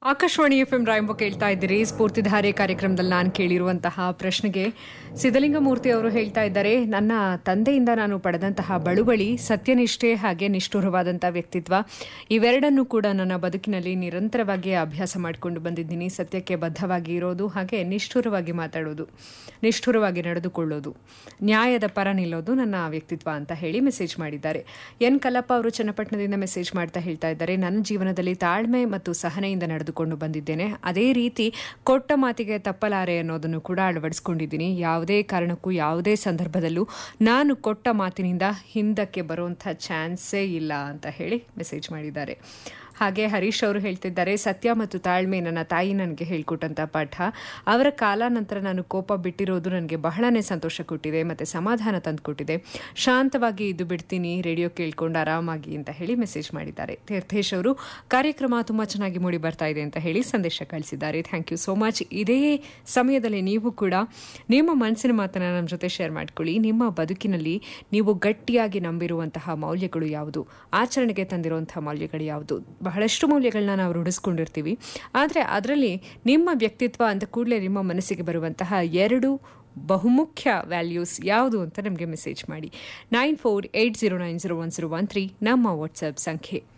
Akashvani F M ರಾಯಂಬ ಕೇಳ್ತಾ ಇದ್ದೀರಿ ಸ್ಫೂರ್ತಿಧಾರೆ ಕಾರ್ಯಕ್ರಮದಲ್ಲಿ ನಾನು ಕೇಳಿರುವಂತಹ ಪ್ರಶ್ನೆಗೆ ಸಿದ್ದಲಿಂಗಮೂರ್ತಿ ಅವರು ಹೇಳ್ತಾ ಇದ್ದಾರೆ ನನ್ನ ತಂದೆಯಿಂದ ನಾನು ಪಡೆದಂತಹ ಬಳುವಳಿ ಸತ್ಯನಿಷ್ಠೆ ಹಾಗೆ ನಿಷ್ಠುರವಾದಂತಹ ವ್ಯಕ್ತಿತ್ವ ಇವೆರಡನ್ನೂ ಕೂಡ ನನ್ನ ಬದುಕಿನಲ್ಲಿ ನಿರಂತರವಾಗಿ ಅಭ್ಯಾಸ ಮಾಡಿಕೊಂಡು ಬಂದಿದ್ದೀನಿ ಸತ್ಯಕ್ಕೆ ಬದ್ಧವಾಗಿ ಇರೋದು ಹಾಗೆ ನಿಷ್ಠುರವಾಗಿ ಮಾತಾಡೋದು ನಿಷ್ಠುರವಾಗಿ ನಡೆದುಕೊಳ್ಳೋದು ನ್ಯಾಯದ ಪರ ನಿಲ್ಲೋದು ನನ್ನ ವ್ಯಕ್ತಿತ್ವ ಅಂತ ಹೇಳಿ ಮೆಸೇಜ್ ಮಾಡಿದ್ದಾರೆ ಎನ್ ಕಲ್ಲಪ್ಪ ಅವರು ಚನ್ನಪಟ್ಟಣದಿಂದ ಮೆಸೇಜ್ ಮಾಡ್ತಾ ಹೇಳ್ತಾ ಇದ್ದಾರೆ ನನ್ನ ಜೀವನದಲ್ಲಿ ತಾಳ್ಮೆ ಮತ್ತು ಸಹನೆಯಿಂದ ನಡೆದುಕೊಂಡು ಬಂದಿದ್ದೇನೆ ಅದೇ ರೀತಿ ಕೊಟ್ಟ ಮಾತಿಗೆ ತಪ್ಪಲಾರೆ ಅನ್ನೋದನ್ನು ಕೂಡ ಅಳವಡಿಸ್ಕೊಂಡಿದ್ದೀನಿ ಯಾವುದೇ ಕಾರಣಕ್ಕೂ ಯಾವುದೇ ಸಂದರ್ಭದಲ್ಲೂ ನಾನು ಕೊಟ್ಟ ಮಾತಿನಿಂದ ಹಿಂದಕ್ಕೆ ಬರುವಂಥ ಚಾನ್ಸೇ ಇಲ್ಲ ಅಂತ ಹೇಳಿ ಮೆಸೇಜ್ ಮಾಡಿದ್ದಾರೆ ಹಾಗೆ ಹರೀಶ್ ಅವರು ಹೇಳ್ತಿದ್ದಾರೆ ಸತ್ಯ ಮತ್ತು ತಾಳ್ಮೆ ನನ್ನ ತಾಯಿ ನನಗೆ ಹೇಳ್ಕೊಟ್ಟಂತ ಪಾಠ ಅವರ ಕಾಲಾನಂತರ ನಾನು ಕೋಪ ಬಿಟ್ಟಿರೋದು ನನಗೆ ಬಹಳನೇ ಸಂತೋಷ ಕೊಟ್ಟಿದೆ ಮತ್ತು ಸಮಾಧಾನ ತಂದುಕೊಟ್ಟಿದೆ ಶಾಂತವಾಗಿ ಇದ್ದು ಬಿಡ್ತೀನಿ ರೇಡಿಯೋ ಕೇಳ್ಕೊಂಡು ಆರಾಮಾಗಿ ಅಂತ ಹೇಳಿ ಮೆಸೇಜ್ ಮಾಡಿದ್ದಾರೆ ತೀರ್ಥೇಶ್ ಅವರು ಕಾರ್ಯಕ್ರಮ ತುಂಬ ಚೆನ್ನಾಗಿ ಮೂಡಿ ಬರ್ತಾ ಇದೆ ಅಂತ ಹೇಳಿ ಸಂದೇಶ ಕಳಿಸಿದ್ದಾರೆ ಥ್ಯಾಂಕ್ ಯು ಸೋ ಮಚ್ ಇದೇ ಸಮಯದಲ್ಲಿ ನೀವು ಕೂಡ ನಿಮ್ಮ ಮನಸ್ಸಿನ ಮಾತನ್ನು ನಮ್ಮ ಜೊತೆ ಶೇರ್ ಮಾಡ್ಕೊಳ್ಳಿ ನಿಮ್ಮ ಬದುಕಿನಲ್ಲಿ ನೀವು ಗಟ್ಟಿಯಾಗಿ ನಂಬಿರುವಂತಹ ಮೌಲ್ಯಗಳು ಯಾವುದು ಆಚರಣೆಗೆ ತಂದಿರುವಂತಹ ಮೌಲ್ಯಗಳು ಯಾವುದು ಬಹಳಷ್ಟು ಮೌಲ್ಯಗಳನ್ನ ನಾವು ರೂಢಿಸ್ಕೊಂಡಿರ್ತೀವಿ ಆದರೆ ಅದರಲ್ಲಿ ನಿಮ್ಮ ವ್ಯಕ್ತಿತ್ವ ಅಂತ ಕೂಡಲೇ ನಿಮ್ಮ ಮನಸ್ಸಿಗೆ ಬರುವಂತಹ ಎರಡು ಬಹುಮುಖ್ಯ ವ್ಯಾಲ್ಯೂಸ್ ಯಾವುದು ಅಂತ ನಮಗೆ ಮೆಸೇಜ್ ಮಾಡಿ nine four eight zero nine zero one zero one three ನಮ್ಮ ವಾಟ್ಸಪ್ ಸಂಖ್ಯೆ